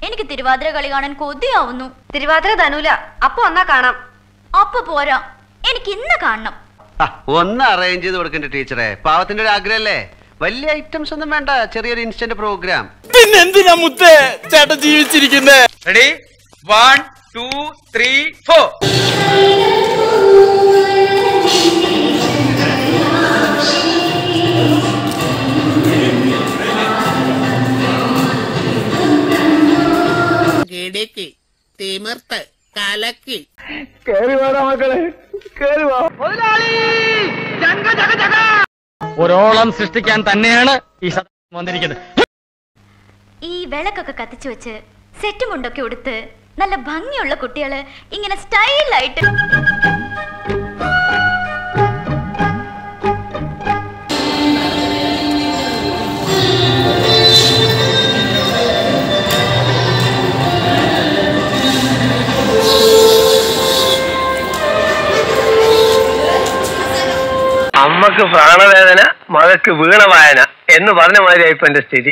എനിക്ക് തിരുവാതിര കളി കാണാൻ കൊതിയാവുന്നു തിരുവാതിര തനൂല അപ്പൊ വന്നാ കാണാം അപ്പൊ പോരാ എനിക്ക് ഇന്ന് കാണണം ആ, ഒന്ന് അറേഞ്ച് ചെയ്ത് കൊടുക്കണ്ട ടീച്ചറെ പാവത്തിന്റെ ഒരു ആഗ്രഹമല്ലേ വലിയ ഐറ്റംസ് ഒന്നും വേണ്ട ചെറിയൊരു ഇൻസ്റ്റന്റ് പ്രോഗ്രാം പിന്നെ എന്തിനാ മുത്തേ ചേട്ടൻ ജീവിച്ചിരിക്കുന്നേ ready one two three four കിടുക്കി തിമിർത്ത് കലക്കി ഒരോളം സൃഷ്ടിക്കാൻ തന്നെയാണ് ഈ സത്യം വന്നിരിക്കുന്നത് ഈ വിളക്കൊക്കെ കത്തിച്ചു വെച്ച് സെറ്റ് മുണ്ടൊക്കെ ഉടുത്ത് നല്ല ഭംഗിയുള്ള കുട്ടികള് ഇങ്ങനെ സ്റ്റൈലായിട്ട് അമ്മക്ക് പ്രാണവേദന മകക്ക് വീണവായന എന്ന് പറഞ്ഞ മാതിരിയായി ഇപ്പൊ എന്റെ സ്ഥിതി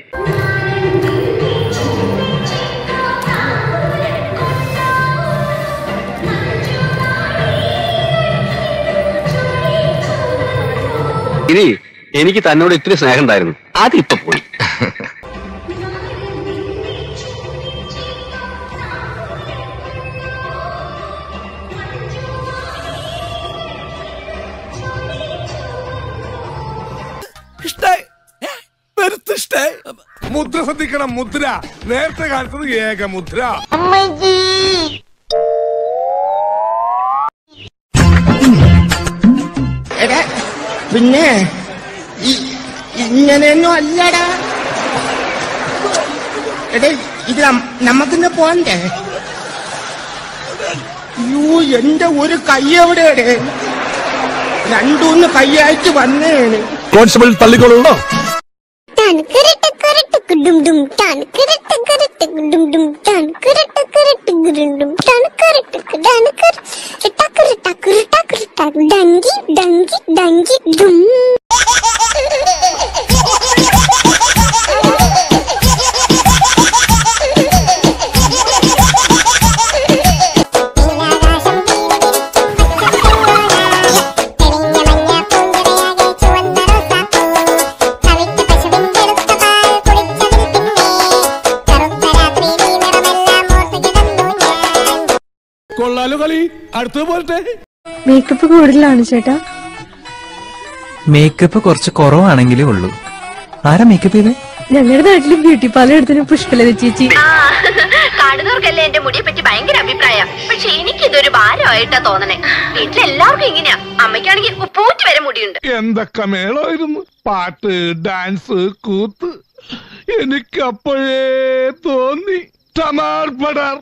ഇനി എനിക്ക് തന്നോട് ഇത്തിരി സ്നേഹം ഉണ്ടായിരുന്നു അതിപ്പോ പോയി മുദ്ര ശ്രദ്ധിക്കണം മുദ്ര നേരത്തെ കാലത്തത് ഏക മുദ്ര എടാ പിന്നെ ഇ- ഇങ്ങനെയൊന്നും അല്ലടാ എടേ ഇത് നം- നമ്മക്കിന്ന് പോണ്ടേ യോ എന്റെ ഒരു കൈ എവിടെയാടേ രണ്ടൂന്ന് കൈയായിട്ട് വന്നേന് കോൺസ്റ്റബിൾ തള്ളിക്കോളൂ ഡങ്കി ഡങ്കി ഡങ്കി ഡും കൊള്ളാലോ കളി അടുത്തത് പോരട്ടെ മേക്കപ്പ് കൂടുതലാണ് ചേട്ടാ മേക്കപ്പ് കുറച്ച് കുറവാണെങ്കിലേ ഉള്ളൂ ആരാ മേക്കപ്പ് ചെയ്തേ ഞങ്ങളുടെ നാട്ടില് ബ്യൂട്ടി പാർലർ എടുത്തിന് പുഷ്പലത ചേച്ചി കാണുന്നവർക്കല്ലേ എന്റെ മുടിയെ പറ്റി ഭയങ്കര അഭിപ്രായം പക്ഷെ എനിക്കിതൊരു ഭാരമായിട്ടാ തോന്നണേ വീട്ടിലെല്ലാവർക്കും ഇങ്ങനെയാ അമ്മയ്ക്കാണെങ്കിൽ ഉപ്പൂറ്റ് വരെ മുടിയുണ്ട് എന്തൊക്കെ മേളമായിരുന്നു പാട്ട് ഡാൻസ് കൂത്ത് എനിക്കപ്പോഴേ തോന്നി ടമാർ പടാർ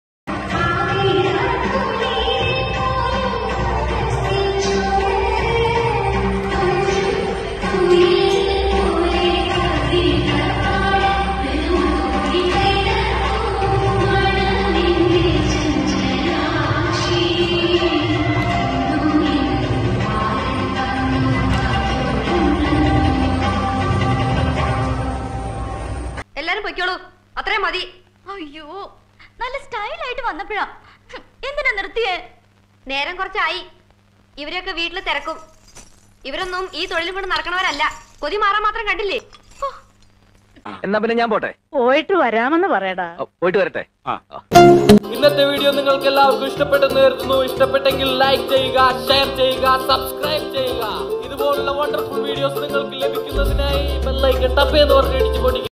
എല്ലാരും പൊയ്ക്കോളൂ അത്രയും മതി അയ്യോ നല്ല സ്റ്റൈലായിട്ട് വന്നപ്പോഴാ ഹും, എന്തിനാ നിർത്തിയേ നേരം കുറച്ചായി ഇവരെയൊക്കെ വീട്ടിൽ തിരക്കും ഇവരൊന്നും ഈ തൊഴിലും കൊണ്ട് നടക്കണവരല്ല കൊതി മാറാൻ മാത്രം കണ്ടില്ലേ എന്നാ പിന്നെ ഞാൻ പോട്ടെ പോയിട്ട് വരാമെന്ന് പറയടാ പോയിട്ട് വരട്ടെ ഇന്നത്തെ വീഡിയോ നിങ്ങൾക്ക് എല്ലാവർക്കും ഇഷ്ടപ്പെട്ടെന്ന് കരുതുന്നു ഇഷ്ടപ്പെട്ടെങ്കിൽ ലൈക്ക് ചെയ്യുക ഷെയർ ചെയ്യുക സബ്സ്ക്രൈബ് ചെയ്യുക ഇതുപോലുള്ള വണ്ടർഫുൾ വീഡിയോസ് നിങ്ങൾക്ക് ലഭിക്കുന്നതിനായി ബെല്ലൈക്കൺ ടപ്പ് എന്ന് പറഞ്ഞ് ഇടിച്ചു പൊടിക്കുക